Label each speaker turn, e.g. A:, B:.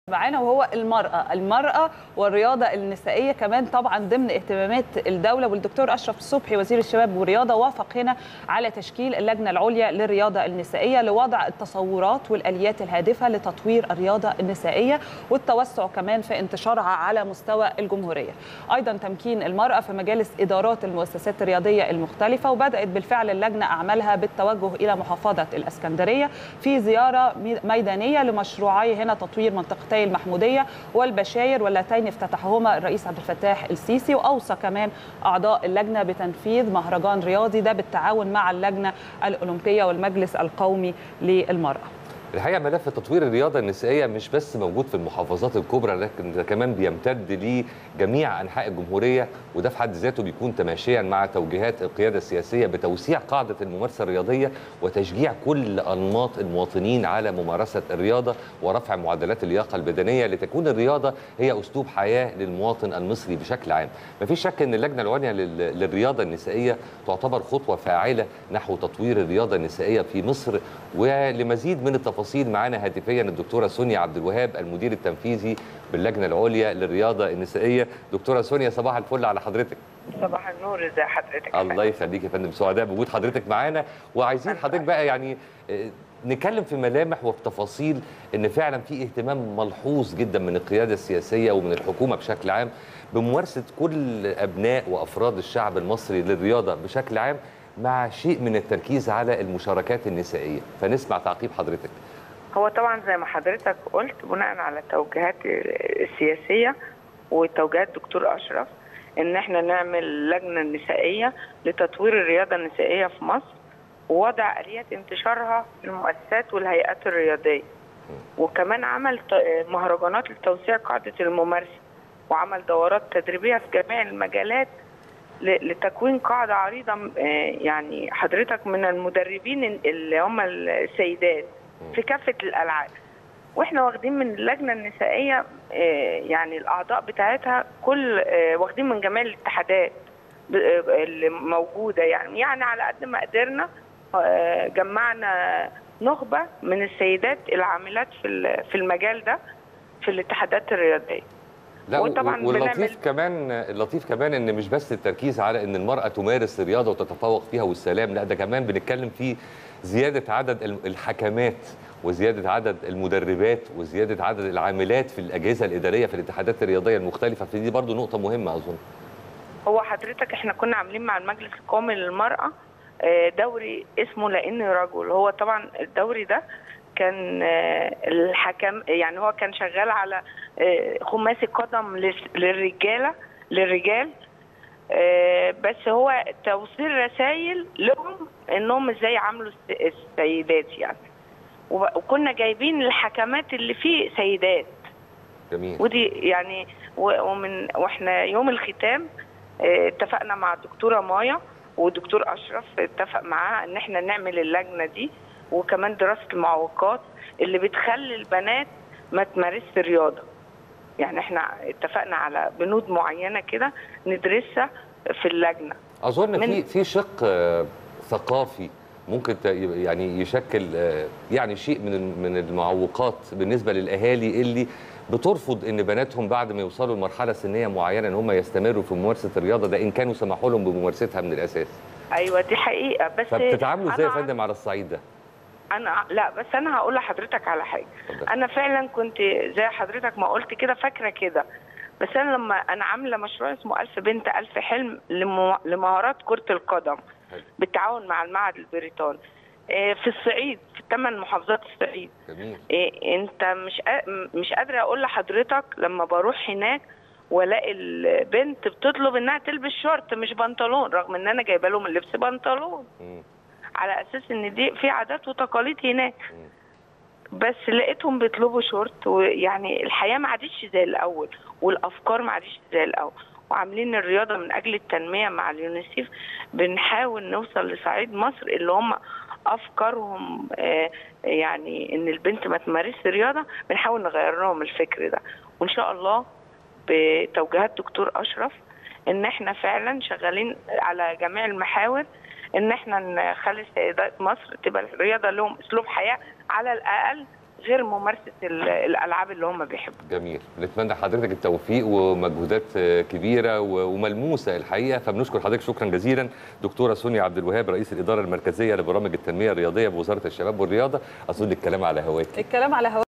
A: معانا وهو المرأة المرأة والرياضة النسائية كمان طبعا ضمن اهتمامات الدولة والدكتور أشرف الصبحي وزير الشباب والرياضة وافق هنا على تشكيل اللجنة العليا للرياضة النسائية لوضع التصورات والآليات الهادفة لتطوير الرياضة النسائية والتوسع كمان في انتشارها على مستوى الجمهورية أيضا تمكين المرأة في مجالس إدارات المؤسسات الرياضية المختلفة وبدأت بالفعل اللجنة أعمالها بالتوجه إلى محافظة الأسكندرية في زيارة ميدانية لمشروعي هنا تطوير منطقتي المحمودية والبشاير واللتين افتتحهما الرئيس عبد الفتاح السيسي وأوصى كمان أعضاء اللجنة بتنفيذ مهرجان رياضي ده بالتعاون مع اللجنة الأولمبية والمجلس القومي للمرأة
B: الحقيقه ملف تطوير الرياضه النسائيه مش بس موجود في المحافظات الكبرى لكن ده كمان بيمتد لجميع انحاء الجمهوريه وده في حد ذاته بيكون تماشيا مع توجيهات القياده السياسيه بتوسيع قاعده الممارسه الرياضيه وتشجيع كل انماط المواطنين على ممارسه الرياضه ورفع معدلات اللياقه البدنيه لتكون الرياضه هي اسلوب حياه للمواطن المصري بشكل عام. مفيش شك ان اللجنه العليا للرياضه النسائيه تعتبر خطوه فاعله نحو تطوير الرياضه النسائيه في مصر ولمزيد من التفاصيل التفاصيل معانا هاتفيا الدكتوره سونيا عبد الوهاب المدير التنفيذي باللجنه العليا للرياضه النسائيه دكتوره سونيا صباح الفل على حضرتك
C: صباح النور ازي حضرتك
B: الله يخليك يا فندم سعداء بوجود حضرتك معانا وعايزين حضرتك بقى يعني نتكلم في ملامح وفي تفاصيل ان فعلا في اهتمام ملحوظ جدا من القياده السياسيه ومن الحكومه بشكل عام بممارسه كل ابناء وافراد الشعب المصري للرياضه بشكل عام مع شيء من التركيز على المشاركات النسائيه فنسمع تعقيب حضرتك
C: هو طبعا زي ما حضرتك قلت بناء على التوجيهات السياسيه وتوجيهات دكتور اشرف ان احنا نعمل لجنه نسائيه لتطوير الرياضه النسائيه في مصر ووضع اليات انتشارها في المؤسسات والهيئات الرياضيه وكمان عمل مهرجانات لتوسيع قاعده الممارسه وعمل دورات تدريبيه في جميع المجالات لتكوين قاعده عريضه يعني حضرتك من المدربين اللي هم السيدات في كافه الالعاب واحنا واخدين من اللجنه النسائيه يعني الاعضاء بتاعتها كل واخدين من جميع الاتحادات اللي موجوده يعني يعني على قد ما قدرنا جمعنا نخبه من السيدات العاملات في في المجال ده في الاتحادات الرياضيه
B: لا وطبعا واللطيف كمان اللطيف كمان ان مش بس التركيز على ان المراه تمارس الرياضه وتتفوق فيها والسلام لا ده كمان بنتكلم في زياده عدد الحكمات وزياده عدد المدربات وزياده عدد العاملات في الاجهزه الاداريه في الاتحادات الرياضيه المختلفه فدي برضو نقطه مهمه اظن
C: هو حضرتك احنا كنا عاملين مع المجلس القومي للمراه دوري اسمه لاني رجل هو طبعا الدوري ده كان الحكم يعني هو كان شغال على خماسي قدم للرجاله للرجال بس هو توصيل رسائل لهم انهم ازاي يعاملوا السيدات يعني وكنا جايبين الحكمات اللي فيه سيدات
B: جميل
C: ودي يعني ومن واحنا يوم الختام اتفقنا مع الدكتوره مايا والدكتور اشرف اتفق معاها ان احنا نعمل اللجنه دي وكمان دراسه المعوقات اللي بتخلي البنات ما تمارسش رياضه يعني احنا اتفقنا على بنود معينه كده ندرسها في اللجنه
B: اظن في في شق ثقافي ممكن يعني يشكل يعني شيء من من المعوقات بالنسبه للاهالي اللي بترفض ان بناتهم بعد ما يوصلوا لمرحله سنيه معينه ان هم يستمروا في ممارسه الرياضه ده ان كانوا سمحوا لهم بممارستها من الاساس.
C: ايوه دي حقيقه بس
B: فبتتعاملوا ازاي يا فندم على الصعيد ده؟
C: انا لا بس انا هقول لحضرتك على حاجه انا فعلا كنت زي حضرتك ما قلت كده فاكره كده بس انا لما انا عامله مشروع اسمه ألف بنت ألف حلم لمهارات كره القدم بالتعاون مع المعهد البريطاني في الصعيد في ثمان محافظات الصعيد
B: جميل.
C: انت مش مش قادره اقول لحضرتك لما بروح هناك والاقي البنت بتطلب انها تلبس شورت مش بنطلون رغم ان انا جايبه لهم اللبس بنطلون م. على اساس ان دي في عادات وتقاليد هناك بس لقيتهم بيطلبوا شورت ويعني الحياه ما عادتش زي الاول والافكار ما عادتش زي الاول وعاملين الرياضه من اجل التنميه مع اليونيسيف بنحاول نوصل لصعيد مصر اللي هم افكارهم يعني ان البنت ما تمارسش رياضه بنحاول نغير لهم الفكر ده وان شاء الله بتوجيهات دكتور اشرف ان احنا فعلا شغالين على جميع المحاور ان احنا نخلي سيدات مصر تبقى الرياضه لهم اسلوب حياه على الاقل غير ممارسه ال- الالعاب اللي هم بيحبوها
B: جميل نتمنى حضرتك التوفيق ومجهودات آه، كبيره و- وملموسه الحقيقه فبنشكر حضرتك شكرا جزيلا دكتوره سونيا عبد الوهاب رئيس الاداره المركزيه لبرامج التنميه الرياضيه بوزاره الشباب والرياضه اظن الكلام على هواك
A: الكلام على هوا